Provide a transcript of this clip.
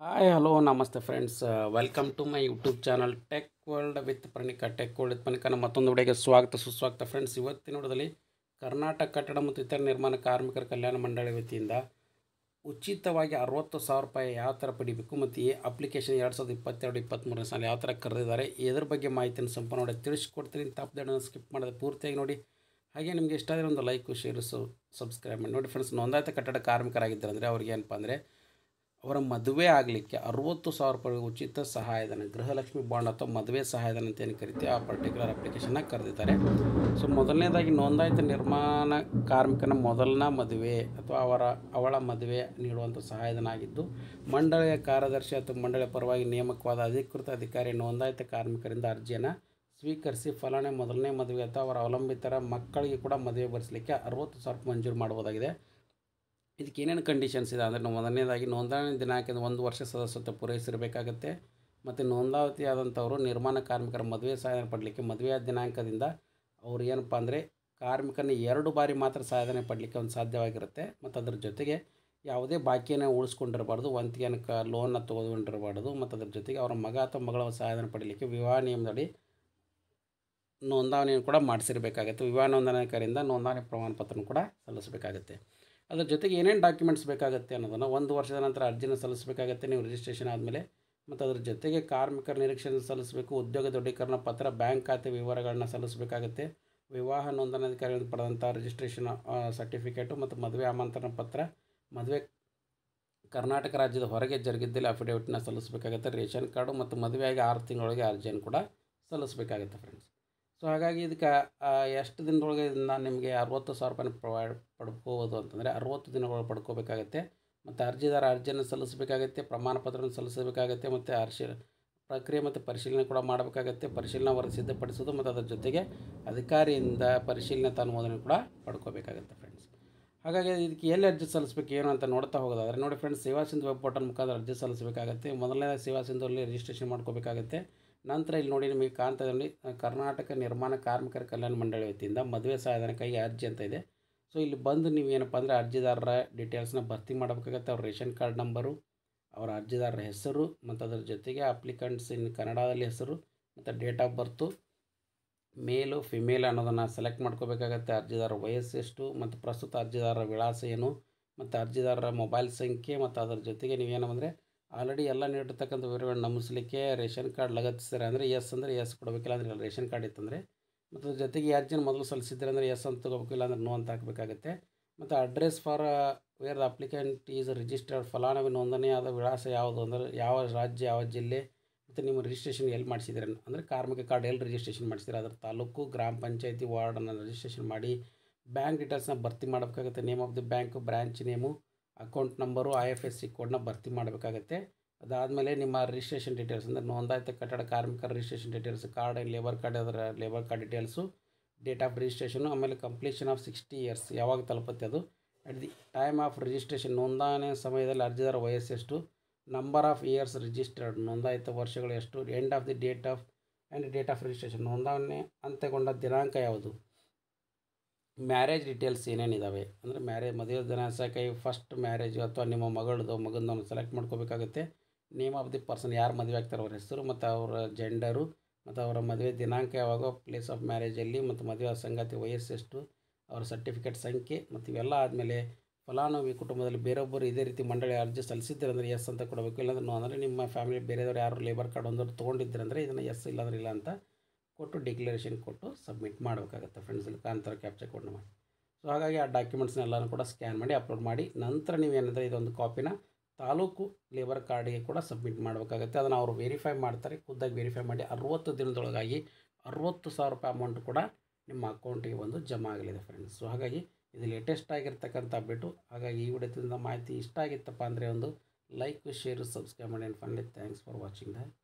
hi hello ನಮಸ್ತೆ friends welcome to my YouTube channel tech world with Pranika tech world with Pranika ನಮ್ಮ ಮತ್ತೊಂದು ವಿಡಿಯೋಗೆ ಸ್ವಾಗತ ಸುಸ್ವಾಗತ ಫ್ರೆಂಡ್ಸ್ ಇವತ್ತಿನ ನೋಡೋದಲ್ಲಿ ಕರ್ನಾಟಕ ಕಟ್ಟಡ ಮತ್ತು ಇತರ ನಿರ್ಮಾಣ ಕಾರ್ಮಿಕರ ಕಲ್ಯಾಣ ಮಂಡಳಿ ವತಿಯಿಂದ ಉಚಿತವಾಗಿ ಅರವತ್ತು ಸಾವಿರ ರೂಪಾಯಿ ಯಾವ ಥರ ಪಡಿಬೇಕು ಮತ್ತು ಈ ಅಪ್ಲಿಕೇಶನ್ ಎರಡು ಸಾವಿರದ ಇಪ್ಪತ್ತೆರಡು ಇಪ್ಪತ್ತ್ಮೂರನೇ ಸಾಲ ಯಾವ ಥರ ಕರೆದಿದ್ದಾರೆ ಇದ್ರ ಬಗ್ಗೆ ಮಾಹಿತಿಯನ್ನು ಸಂಪೂರ್ಣ ನೋಡಿ ತಿಳಿಸ್ಕೊಡ್ತೀನಿ ತಪ್ಪದನ್ನು ಸ್ಕಿಪ್ ಮಾಡೋದು ಪೂರ್ತಿಯಾಗಿ ನೋಡಿ ಹಾಗೆ ನಿಮಗೆ ಇಷ್ಟ ಆದರೆ ಒಂದು ಲೈಕು ಶೇರು ಸಬ್ಸ್ಕ್ರೈಬ್ ಮಾಡಿ ನೋಡಿ ಫ್ರೆಂಡ್ಸ್ ನೋಂದಾಯಿತ ಕಟ್ಟಡ ಕಾರ್ಮಿಕರಾಗಿದ್ದಾರೆ ಅಂದರೆ ಅವ್ರಿಗೆ ಏನಪ್ಪ ಅಂದರೆ ಅವರ ಮದುವೆ ಆಗಲಿಕ್ಕೆ ಅರುವತ್ತು ಸಾವಿರ ರೂಪಾಯಿ ಉಚಿತ ಸಹಾಯಧನ ಗೃಹಲಕ್ಷ್ಮಿ ಬಾಂಡ್ ಅಥವಾ ಮದುವೆ ಸಹಾಯಧನ ಅಂತ ಏನು ಕರಿತೀವಿ ಆ ಪರ್ಟಿಕ್ಯುಲರ್ ಅಪ್ಲಿಕೇಶನ್ನ ಕರೆದಿದ್ದಾರೆ ಸೊ ಮೊದಲನೇದಾಗಿ ನೋಂದಾಯಿತ ನಿರ್ಮಾಣ ಕಾರ್ಮಿಕನ ಮೊದಲನ ಮದುವೆ ಅಥವಾ ಅವರ ಅವಳ ಮದುವೆ ನೀಡುವಂಥ ಸಹಾಯಧನ ಆಗಿದ್ದು ಮಂಡಳಿಯ ಕಾರ್ಯದರ್ಶಿ ಅಥವಾ ಮಂಡಳಿಯ ಪರವಾಗಿ ನೇಮಕವಾದ ಅಧಿಕೃತ ಅಧಿಕಾರಿ ನೋಂದಾಯಿತ ಕಾರ್ಮಿಕರಿಂದ ಅರ್ಜಿಯನ್ನು ಸ್ವೀಕರಿಸಿ ಫಲಾನೆ ಮೊದಲನೇ ಮದುವೆ ಅಥವಾ ಅವರ ಅವಲಂಬಿತರ ಮಕ್ಕಳಿಗೆ ಕೂಡ ಮದುವೆ ಭರಿಸಲಿಕ್ಕೆ ಅರುವತ್ತು ಸಾವಿರ ರೂಪಾಯಿ ಮಂಜೂರು ಮಾಡಬಹುದಾಗಿದೆ ಇದಕ್ಕೆ ಏನೇನು ಕಂಡೀಷನ್ಸ್ ಇದೆ ಅಂದರೆ ನಾವು ಮೊದಲನೇದಾಗಿ ನೋಂದಣಿ ದಿನಾಂಕದ ಒಂದು ವರ್ಷ ಸದಸ್ಯತ್ವ ಪೂರೈಸಿರಬೇಕಾಗತ್ತೆ ಮತ್ತು ನೋಂದಾವತಿಯಾದಂಥವರು ನಿರ್ಮಾಣ ಕಾರ್ಮಿಕರ ಮದುವೆ ಸಹಾಯಧನ ಪಡಲಿಕ್ಕೆ ಮದುವೆಯ ದಿನಾಂಕದಿಂದ ಅವರು ಏನಪ್ಪ ಅಂದರೆ ಕಾರ್ಮಿಕನ ಎರಡು ಬಾರಿ ಮಾತ್ರ ಸಹಾಯಧನ ಪಡಲಿಕ್ಕೆ ಒಂದು ಸಾಧ್ಯವಾಗಿರುತ್ತೆ ಮತ್ತು ಅದ್ರ ಜೊತೆಗೆ ಯಾವುದೇ ಬಾಕಿಯನ್ನು ಉಳಿಸ್ಕೊಂಡಿರಬಾರ್ದು ವಂತಿಗೆಯನ್ನು ಕ ಲೋನ್ನ ತೊಗೊಂಡಿರಬಾರ್ದು ಮತ್ತು ಅದ್ರ ಜೊತೆಗೆ ಅವರ ಮಗ ಅಥವಾ ಮಗಳ ಸಹಾಯಧನ ಪಡಲಿಕ್ಕೆ ವಿವಾಹ ನಿಯಮದಡಿ ನೋಂದಣಿಯನ್ನು ಕೂಡ ಮಾಡಿಸಿರಬೇಕಾಗತ್ತೆ ವಿವಾಹ ನೋಂದಣಿಕರಿಂದ ನೋಂದಣಿ ಪ್ರಮಾಣ ಪತ್ರನೂ ಕೂಡ ಸಲ್ಲಿಸಬೇಕಾಗತ್ತೆ ಅದ್ರ ಜೊತೆಗೆ ಏನೇನು ಡಾಕ್ಯುಮೆಂಟ್ಸ್ ಬೇಕಾಗುತ್ತೆ ಅನ್ನೋದನ್ನು ಒಂದು ವರ್ಷದ ನಂತರ ಅರ್ಜಿನ ಸಲ್ಲಿಸಬೇಕಾಗತ್ತೆ ನೀವು ರಿಜಿಸ್ಟ್ರೇಷನ್ ಆದಮೇಲೆ ಮತ್ತು ಅದ್ರ ಜೊತೆಗೆ ಕಾರ್ಮಿಕರ ನಿರೀಕ್ಷಣೆ ಸಲ್ಲಿಸಬೇಕು ಉದ್ಯೋಗ ದೃಢೀಕರಣ ಪತ್ರ ಬ್ಯಾಂಕ್ ಖಾತೆ ವಿವರಗಳನ್ನ ಸಲ್ಲಿಸಬೇಕಾಗತ್ತೆ ವಿವಾಹ ನೋಂದಣಾಧಿಕಾರಿಗಳಿಂದ ಪಡೆದಂಥ ರಿಜಿಸ್ಟ್ರೇಷನ್ ಸರ್ಟಿಫಿಕೇಟು ಮತ್ತು ಮದುವೆ ಆಮಂತ್ರಣ ಪತ್ರ ಮದುವೆ ಕರ್ನಾಟಕ ರಾಜ್ಯದ ಹೊರಗೆ ಜರುಗಿದ್ದಲ್ಲಿ ಅಫಿಡೇವಿಟ್ನ ಸಲ್ಲಿಸಬೇಕಾಗತ್ತೆ ರೇಷನ್ ಕಾರ್ಡು ಮತ್ತು ಮದುವೆಯಾಗಿ ಆರು ತಿಂಗಳೊಳಗೆ ಅರ್ಜಿಯನ್ನು ಕೂಡ ಸಲ್ಲಿಸಬೇಕಾಗತ್ತೆ ಫ್ರೆಂಡ್ಸ್ ಸೊ ಹಾಗಾಗಿ ಇದಕ್ಕೆ ಎಷ್ಟು ದಿನದೊಳಗೆ ಇದನ್ನು ನಿಮಗೆ ಅರುವತ್ತು ಸಾವಿರ ರೂಪಾಯಿನ ಪ್ರೊವೈಡ್ ಪಡ್ಕೋಬೋದು ಅಂತಂದರೆ ಅರುವತ್ತು ದಿನಗಳು ಪಡ್ಕೋಬೇಕಾಗತ್ತೆ ಮತ್ತು ಅರ್ಜಿದಾರ ಅರ್ಜಿಯನ್ನು ಸಲ್ಲಿಸಬೇಕಾಗತ್ತೆ ಪ್ರಮಾಣ ಪತ್ರವನ್ನು ಸಲ್ಲಿಸಬೇಕಾಗತ್ತೆ ಮತ್ತು ಅರ್ಶಿ ಪ್ರಕ್ರಿಯೆ ಮತ್ತು ಪರಿಶೀಲನೆ ಕೂಡ ಮಾಡಬೇಕಾಗತ್ತೆ ಪರಿಶೀಲನಾ ವರದಿ ಸಿದ್ಧಪಡಿಸೋದು ಮತ್ತು ಅದರ ಜೊತೆಗೆ ಅಧಿಕಾರಿಯಿಂದ ಪರಿಶೀಲನೆ ಅನುಮೋದನೆ ಕೂಡ ಪಡ್ಕೋಬೇಕಾಗತ್ತೆ ಫ್ರೆಂಡ್ಸ್ ಹಾಗಾಗಿ ಇದಕ್ಕೆ ಎಲ್ಲಿ ಅರ್ಜಿ ಸಲ್ಲಿಸಬೇಕು ಏನು ಅಂತ ನೋಡ್ತಾ ಹೋಗೋದಾದರೆ ನೋಡಿ ಫ್ರೆಂಡ್ಸ್ ಸೇವಾ ಸಿಂಧು ವೆಬ್ ಪೋರ್ಟಲ್ ಮುಖಾಂತರ ಅರ್ಜಿ ಸಲ್ಲಿಸಬೇಕಾಗತ್ತೆ ಮೊದಲನೇದಾಗಿ ಸೇವಾ ಸಿಂಧುವಲ್ಲಿ ರಿಜಿಸ್ಟ್ರೇಷನ್ ಮಾಡ್ಕೋಬೇಕಾಗತ್ತೆ ನಂತರ ಇಲ್ಲಿ ನೋಡಿ ನಿಮಗೆ ಕಾಣ್ತದಲ್ಲಿ ಕರ್ನಾಟಕ ನಿರ್ಮಾಣ ಕಾರ್ಮಿಕರ ಕಲ್ಯಾಣ ಮಂಡಳಿ ವತಿಯಿಂದ ಮದುವೆ ಸಹಾಯಧನಕ್ಕಾಗಿ ಅರ್ಜಿ ಅಂತ ಇದೆ ಸೊ ಇಲ್ಲಿ ಬಂದು ನೀವು ಏನಪ್ಪ ಅಂದರೆ ಅರ್ಜಿದಾರರ ಡೀಟೇಲ್ಸ್ನ ಭರ್ತಿ ಮಾಡಬೇಕಾಗತ್ತೆ ಅವ್ರ ರೇಷನ್ ಕಾರ್ಡ್ ನಂಬರು ಅವರ ಅರ್ಜಿದಾರರ ಹೆಸರು ಮತ್ತು ಅದರ ಜೊತೆಗೆ ಅಪ್ಲಿಕೆಂಟ್ಸ್ ಇನ್ ಕನ್ನಡದಲ್ಲಿ ಹೆಸರು ಮತ್ತು ಡೇಟ್ ಆಫ್ ಬರ್ತು ಮೇಲು ಫಿಮೇಲ್ ಅನ್ನೋದನ್ನು ಸೆಲೆಕ್ಟ್ ಮಾಡ್ಕೋಬೇಕಾಗತ್ತೆ ಅರ್ಜಿದಾರರ ವಯಸ್ಸು ಎಷ್ಟು ಮತ್ತು ಪ್ರಸ್ತುತ ಅರ್ಜಿದಾರರ ವಿಳಾಸ ಏನು ಮತ್ತು ಅರ್ಜಿದಾರರ ಮೊಬೈಲ್ ಸಂಖ್ಯೆ ಮತ್ತು ಅದರ ಜೊತೆಗೆ ನೀವೇನಂದರೆ ಆಲ್ರೆಡಿ ಎಲ್ಲ ನೀಡಿರ್ತಕ್ಕಂಥ ವಿವರಗಳನ್ನ ನಮೂಸಲಿಕ್ಕೆ ರೇಷನ್ ಕಾರ್ಡ್ ಲಗತ್ತಿಸ್ತಾರೆ ಅಂದರೆ ಎಸ್ ಅಂದರೆ ಎಸ್ ಕೊಡಬೇಕಿಲ್ಲ ಅಂದರೆ ರೇಷನ್ ಕಾರ್ಡ್ ಇತ್ತಂದರೆ ಮತ್ತು ಅದ್ರ ಜೊತೆಗೆ ಯಾರು ಜನ ಮೊದಲು ಸಲ್ಲಿಸಿದ್ರೆ ಅಂದರೆ ಎಸ್ ಅಂತ ತೊಗೋಬೇಕಿಲ್ಲ ಅಂದರೆ ನೋ ಅಂತ ಹಾಕಬೇಕಾಗುತ್ತೆ ಮತ್ತು address for where the applicant is registered ಫಲಾನುಭವಿ ನೋಂದಣಿಯಾದ ವಿಳಾಸ ಯಾವುದು ಅಂದರೆ ಯಾವ ರಾಜ್ಯ ಯಾವ ಜಿಲ್ಲೆ ಮತ್ತು ನಿಮ್ಮ ರಿಜಿಸ್ಟ್ರೇಷನ್ ಎಲ್ಲಿ ಮಾಡಿಸಿದ್ರೆ ಅಂದರೆ ಕಾರ್ಮಿಕ ಕಾರ್ಡ್ ಎಲ್ಲಿ ರಿಜಿಸ್ಟ್ರೇಷನ್ ಮಾಡಿಸಿದ್ರೆ ಅದರ ತಾಲೂಕು ಗ್ರಾಮ ಪಂಚಾಯತಿ ವಾರ್ಡನ್ನು ರಿಜಿಸ್ಟ್ರೇಷನ್ ಮಾಡಿ ಬ್ಯಾಂಕ್ ಡೀಟೇಲ್ಸ್ನ ಭರ್ತಿ ಮಾಡಬೇಕಾಗುತ್ತೆ name of the bank branch name account number I F S C ಕೋಡ್ನ ಭರ್ತಿ ಮಾಡಬೇಕಾಗತ್ತೆ ಅದಾದಮೇಲೆ ನಿಮ್ಮ ರಿಜಿಸ್ಟ್ರೇಷನ್ ಡೀಟೇಲ್ಸ್ ಅಂದರೆ ನೋಂದಾಯಿತ ಕಟ್ಟಡ ಕಾರ್ಮಿಕರ registration details card labour card ಅದರ labour card details date of registration ಆಮೇಲೆ ಕಂಪ್ಲೀಷನ್ ಆಫ್ ಸಿಕ್ಸ್ಟಿ ಇಯರ್ಸ್ ಯಾವಾಗ ತಲುಪುತ್ತೆ ಅದು at the time of registration ನೋಂದಣಿ ಸಮಯದಲ್ಲಿ ಅರ್ಜಿದಾರ ವಯಸ್ಸೆಷ್ಟು ನಂಬರ್ ಆಫ್ ಇಯರ್ಸ್ ರಿಜಿಸ್ಟರ್ಡ್ ನೋಂದಾಯಿತ ವರ್ಷಗಳು ಎಷ್ಟು end of the date of and date of registration ನೋಂದಣಿ ಅಂತ್ಯಗೊಂಡ ದಿನಾಂಕ ಯಾವುದು ಮ್ಯಾರೇಜ್ ಡೀಟೇಲ್ಸ್ ಏನೇನಿದ್ದಾವೆ ಅಂದರೆ ಮ್ಯಾರೇಜ್ ಮದುವೆ ದಿನಾಂಕಕ್ಕೆ ಫಸ್ಟ್ ಮ್ಯಾರೇಜು ಅಥವಾ ನಿಮ್ಮ ಮಗಳದು ಮಗನನ್ನು ಸೆಲೆಕ್ಟ್ ಮಾಡ್ಕೋಬೇಕಾಗುತ್ತೆ ನೇಮ್ ಆಫ್ ದಿ ಪರ್ಸನ್ ಯಾರು ಮದುವೆ ಆಗ್ತಾರೆ ಅವ್ರ ಹೆಸರು ಮತ್ತು ಅವರ ಜೆಂಡರು ಮತ್ತು ಅವರ ಮದುವೆ ದಿನಾಂಕ ಯಾವಾಗ ಪ್ಲೇಸ್ ಆಫ್ ಮ್ಯಾರೇಜಲ್ಲಿ ಮತ್ತು ಮದುವೆ ಸಂಗಾತಿ ವಯಸ್ಸೆಷ್ಟು ಅವರ ಸರ್ಟಿಫಿಕೇಟ್ ಸಂಖ್ಯೆ ಮತ್ತು ಇವೆಲ್ಲ ಆದಮೇಲೆ ಫಲಾನುಭವಿ ಕುಟುಂಬದಲ್ಲಿ ಬೇರೊಬ್ಬರು ಇದೇ ರೀತಿ ಮಂಡಳಿ ಅರ್ಜಿ ಸಲ್ಲಿಸಿದ್ದಾರೆ ಅಂದರೆ ಎಸ್ ಅಂತ ಕೊಡಬೇಕು ಇಲ್ಲಾಂದ್ರೆ ನೋ ಅಂದರೆ ನಿಮ್ಮ ಫ್ಯಾಮಿಲಿ ಬೇರೆದವ್ರು ಯಾರು ಲೇಬರ್ ಕಾರ್ಡ್ ಒಂದವ್ರು ತೊಗೊಂಡಿದ್ರೆ ಅಂದರೆ ಇದನ್ನು ಎಸ್ ಇಲ್ಲಾಂದ್ರೆ ಇಲ್ಲ ಅಂತ ಕೊಟ್ಟು ಡಿಕ್ಲರೇಷನ್ ಕೊಟ್ಟು ಸಬ್ಮಿಟ್ ಮಾಡಬೇಕಾಗುತ್ತೆ ಫ್ರೆಂಡ್ಸ್ ಇಲ್ಲಿ ಕಾಂತರ ಕ್ಯಾಪ್ಚರ್ ಕೊಟ್ಟು ಮಾಡಿ ಸೊ ಹಾಗಾಗಿ ಆ ಡಾಕ್ಯುಮೆಂಟ್ಸ್ನೆಲ್ಲನೂ ಕೂಡ ಸ್ಕ್ಯಾನ್ ಮಾಡಿ ಅಪ್ಲೋಡ್ ಮಾಡಿ ನಂತರ ನೀವೇನಂದರೆ ಇದೊಂದು ಕಾಪಿನ ತಾಲೂಕು ಲೇಬರ್ ಕಾರ್ಡಿಗೆ ಕೂಡ ಸಬ್ಮಿಟ್ ಮಾಡಬೇಕಾಗುತ್ತೆ ಅದನ್ನು ಅವರು ವೆರಿಫೈ ಮಾಡ್ತಾರೆ ಖುದ್ದಾಗಿ ವೆರಿಫೈ ಮಾಡಿ ಅರುವತ್ತು ದಿನದೊಳಗಾಗಿ ಅರುವತ್ತು ಸಾವಿರ ರೂಪಾಯಿ ಅಮೌಂಟ್ ಕೂಡ ನಿಮ್ಮ ಅಕೌಂಟಿಗೆ ಬಂದು ಜಮಾ ಆಗಲಿದೆ ಫ್ರೆಂಡ್ಸ್ ಸೊ ಹಾಗಾಗಿ ಇದು ಲೇಟೆಸ್ಟ್ ಆಗಿರ್ತಕ್ಕಂಥ ಅಪ್ಡೇಟು ಹಾಗಾಗಿ ಈ ವಿಡಿಯೋದಿಂದ ಮಾಹಿತಿ ಇಷ್ಟ ಆಗಿತ್ತಪ್ಪ ಅಂದರೆ ಒಂದು ಲೈಕ್ ಶೇರು ಸಬ್ಸ್ಕ್ರೈಬ್ ಮಾಡಿ and finally thanks for watching the